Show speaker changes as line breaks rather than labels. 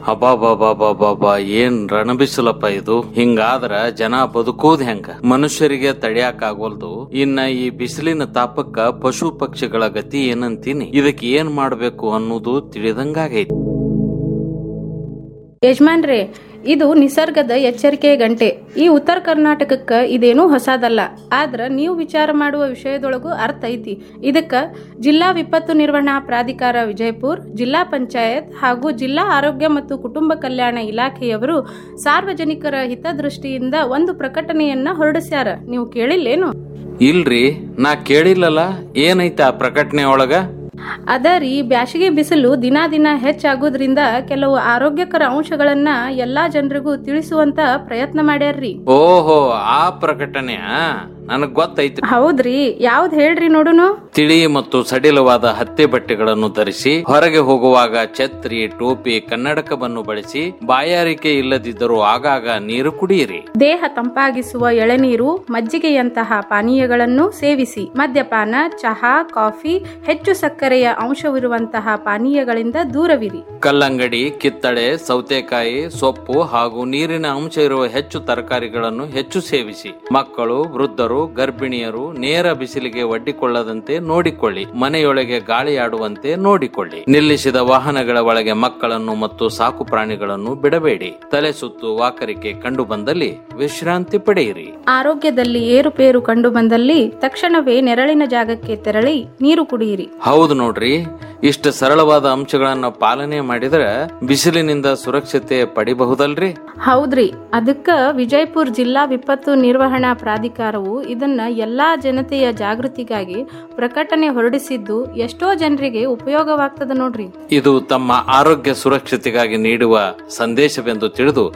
ಅಬಾಬಾಬಾಬಾಬಾ ಏನ್ ರಣಬಿಸಿಲಪ್ಪ ಇದು ಹಿಂಗಾದ್ರ ಜನ ಬದುಕೋದ್ ಹೆಂಗ ಮನುಷ್ಯರಿಗೆ ತಡಿಯಾಕ ಆಗೋಲ್ದು ಇನ್ನ ಈ ಬಿಸಿಲಿನ ತಾಪಕ್ಕ ಪಶು ಪಕ್ಷಿಗಳ ಗತಿ ಏನಂತೀನಿ ಇದಕ್ಕೆ ಏನ್ ಮಾಡ್ಬೇಕು ಅನ್ನೋದು ತಿಳಿದಂಗಾಗೈತಿ
ಯಜಮಾನ್ರೇ ಇದು ನಿಸರ್ಗದ ಎಚ್ಚರಿಕೆ ಗಂಟೆ ಈ ಉತ್ತರ ಕರ್ನಾಟಕಕ್ಕ ಇದೇನೂ ಹೊಸದಲ್ಲ ಆದ್ರ ನೀವು ವಿಚಾರ ಮಾಡುವ ವಿಷಯದೊಳಗೂ ಅರ್ಥ ಐತಿ ಇದಕ್ಕ ಜಿಲ್ಲಾ ವಿಪತ್ತು ನಿರ್ವಹಣಾ ಪ್ರಾಧಿಕಾರ ವಿಜಯಪುರ ಜಿಲ್ಲಾ ಪಂಚಾಯತ್ ಹಾಗೂ ಜಿಲ್ಲಾ ಆರೋಗ್ಯ ಮತ್ತು ಕುಟುಂಬ ಕಲ್ಯಾಣ ಇಲಾಖೆಯವರು ಸಾರ್ವಜನಿಕರ ಹಿತದೃಷ್ಟಿಯಿಂದ ಒಂದು ಪ್ರಕಟಣೆಯನ್ನ ಹೊರಡಿಸ್ಯಾರ ನೀವು ಕೇಳಿಲ್ಲೇನು
ಇಲ್ರಿ ನಾ ಕೇಳಿಲ್ಲಲ್ಲ ಏನೈತ ಆ ಪ್ರಕಟಣೆ ಒಳಗ
ಅದ ರೀ ಬ್ಯಾಸಿಗೆ ಬಿಸಿಲು ದಿನ ದಿನ ಹೆಚ್ಚಾಗೋದ್ರಿಂದ ಕೆಲವು ಆರೋಗ್ಯಕರ ಅಂಶಗಳನ್ನ ಎಲ್ಲಾ ಜನರಿಗೂ ತಿಳಿಸುವಂತ ಪ್ರಯತ್ನ ಮಾಡ್ಯಾರ್ರಿ
ಓಹೋ ಆ ಪ್ರಕಟಣೆ ನನಗ್ ಗೊತ್ತೈತಿ
ಹೌದ್ರಿ ಯಾವ್ದ್ ಹೇಳ್ರಿ ನೋಡುನು
ತಿಳಿ ಮತ್ತು ಸಡಿಲವಾದ ಹತ್ತೆ ಬಟ್ಟೆಗಳನ್ನು ಧರಿಸಿ ಹೊರಗೆ ಹೋಗುವಾಗ ಛತ್ರಿ ಟೋಪಿ ಕನ್ನಡಕವನ್ನು ಬಳಸಿ ಬಾಯಾರಿಕೆ ಇಲ್ಲದಿದ್ದರೂ ಆಗಾಗ ನೀರು ಕುಡಿಯಿರಿ
ದೇಹ ತಂಪಾಗಿಸುವ ಎಳೆನೀರು ಮಜ್ಜಿಗೆಯಂತಹ ಪಾನೀಯಗಳನ್ನು ಸೇವಿಸಿ ಮದ್ಯಪಾನ ಚಹಾ ಕಾಫಿ ಹೆಚ್ಚು ಸಕ್ಕರೆಯ ಅಂಶವಿರುವಂತಹ ಪಾನೀಯಗಳಿಂದ ದೂರವಿರಿ
ಕಲ್ಲಂಗಡಿ ಕಿತ್ತಳೆ ಸೌತೆಕಾಯಿ ಸೊಪ್ಪು ಹಾಗೂ ನೀರಿನ ಅಂಶ ಇರುವ ಹೆಚ್ಚು ತರಕಾರಿಗಳನ್ನು ಹೆಚ್ಚು ಸೇವಿಸಿ ಮಕ್ಕಳು ವೃದ್ಧರು ಗರ್ಭಿಣಿಯರು ನೇರ ಬಿಸಿಲಿಗೆ ಒಡ್ಡಿಕೊಳ್ಳದಂತೆ ನೋಡಿಕೊಳ್ಳಿ ಮನೆಯೊಳಗೆ ಗಾಳಿಯಾಡುವಂತೆ ನೋಡಿಕೊಳ್ಳಿ ನಿಲ್ಲಿಸಿದ ವಾಹನಗಳ ಒಳಗೆ ಮಕ್ಕಳನ್ನು ಮತ್ತು ಸಾಕು ಪ್ರಾಣಿಗಳನ್ನು ಬಿಡಬೇಡಿ ತಲೆ ಸುತ್ತು ವಾಕರಿಕೆ ಕಂಡು ಬಂದಲ್ಲಿ ವಿಶ್ರಾಂತಿ ಪಡೆಯಿರಿ
ಆರೋಗ್ಯದಲ್ಲಿ ಏರುಪೇರು ಕಂಡು ಬಂದಲ್ಲಿ ತಕ್ಷಣವೇ ನೆರಳಿನ ಜಾಗಕ್ಕೆ ತೆರಳಿ ನೀರು ಕುಡಿಯಿರಿ
ಹೌದು ನೋಡ್ರಿ ಇಷ್ಟ ಸರಳವಾದ ಅಂಶಗಳನ್ನ ಪಾಲನೆ ಮಾಡಿದ್ರೆ ಬಿಸಿಲಿನಿಂದ ಸುರಕ್ಷತೆ ಪಡಿಬಹುದಲ್ರಿ
ಹೌದ್ರಿ ಅದಕ್ಕ ವಿಜಯಪುರ ಜಿಲ್ಲಾ ವಿಪತ್ತು ನಿರ್ವಹಣಾ ಪ್ರಾಧಿಕಾರವು ಇದನ್ನ ಎಲ್ಲಾ ಜನತೆಯ ಜಾಗೃತಿಗಾಗಿ ಪ್ರಕಟಣೆ ಹೊರಡಿಸಿದ್ದು ಎಷ್ಟೋ ಜನರಿಗೆ ಉಪಯೋಗವಾಗ್ತದ ನೋಡ್ರಿ
ಇದು ತಮ್ಮ ಆರೋಗ್ಯ ಸುರಕ್ಷತೆಗಾಗಿ ನೀಡುವ ಸಂದೇಶವೆಂದು ತಿಳಿದು